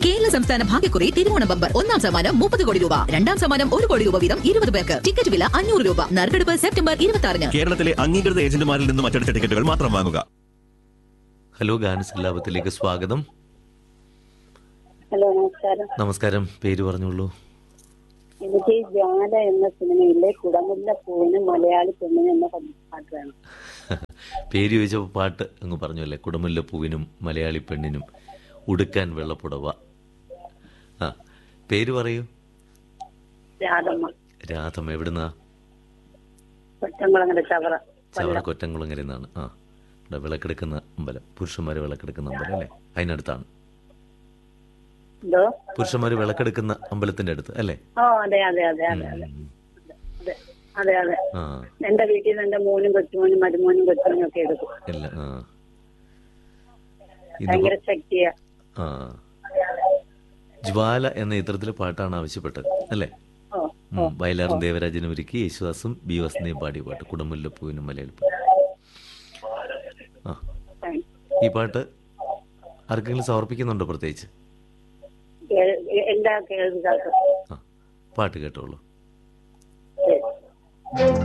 കേരള സംസ്ഥാന ഭാഗ്യക്കുറി തിരുവോണം ബമ്പർ ഒന്നാം സമ്മാനം മുപ്പത് കോടി രൂപ രണ്ടാം സമ്മാനം ഒരു കോടി രൂപ വീതം ഇരുപത് പേർക്ക് ടിക്കറ്റ് വില അഞ്ഞൂറ് രൂപ നറുക്കെടുപ്പ് സെപ്റ്റംബർ ഇരുപത്തി ആറിന് കേരളത്തിലെ അംഗീകൃത ഏജന്റുമാരിൽ നിന്നും അച്ചടിച്ച ടിക്കറ്റുകൾ മാത്രം വാങ്ങുക ഹലോ ഗാനസല്ലാപത്തിലേക്ക് സ്വാഗതം ഹലോ നമസ്കാരം നമസ്കാരം പേര് പറഞ്ഞോളൂ എനിക്ക് ജ്വാല എന്ന സിനിമയിലെ കുടമുല്ല പൂവിന് മലയാളി പെണ്ണിന് എന്ന പാട്ട് വേണം പേര് ചോദിച്ചപ്പോൾ പാട്ട് അങ്ങ് പറഞ്ഞു അല്ലേ കുടമുല്ല പൂവിനും മലയാളി പെണ്ണിനും ഉടുക്കാൻ വെള്ളപ്പുടവ ആ പേര് പറയൂ രാധമ്മ രാധം എവിടുന്നാ കൊറ്റംകുളങ്ങര ചവറ ചവറ കൊറ്റംകുളങ്ങര നിന്നാണ് ആ ഇവിടെ വിളക്കെടുക്കുന്ന അമ്പലം പുരുഷന്മാർ വിളക്കെടുക്കുന്ന അമ്പലം അല്ലേ അതിനടുത്താണ് എന്തോ പുരുഷന്മാർ വിളക്കെടുക്കുന്ന അമ്പലത്തിന്റെ അടുത്ത് അല്ലേ ഓ അതെ അതെ അതെ അതെ അതെ ഉം. അതെ അതെ അതെ ആ എന്റെ വീട്ടിൽ നിന്ന് എന്റെ മോനും കൊച്ചുമോനും മരുമോനും കൊച്ചുമോനും ഒക്കെ എടുക്കും ഇല്ല ആ ഇത് ഭയങ്കര ശക്തിയാ ആ ജ്വാല എന്ന ചിത്രത്തിലെ പാട്ടാണ് ആവശ്യപ്പെട്ടത് അല്ലേ ഓ ഉം. വയലാറും ദേവരാജനും ഒരുക്കി യേശുദാസും ബി വസന്തയും പാടിയ പാട്ട് കുടമുല്ലപ്പൂവിനും മലയാളി ആ താങ്ക്സ്. ഈ പാട്ട് ആർക്കെങ്കിലും സമർപ്പിക്കുന്നുണ്ടോ പ്രത്യേകിച്ച് കേ- എല്ലാ കേൾവിക്കാർക്കും ആ പാട്ട് കേട്ടോളൂ ശരി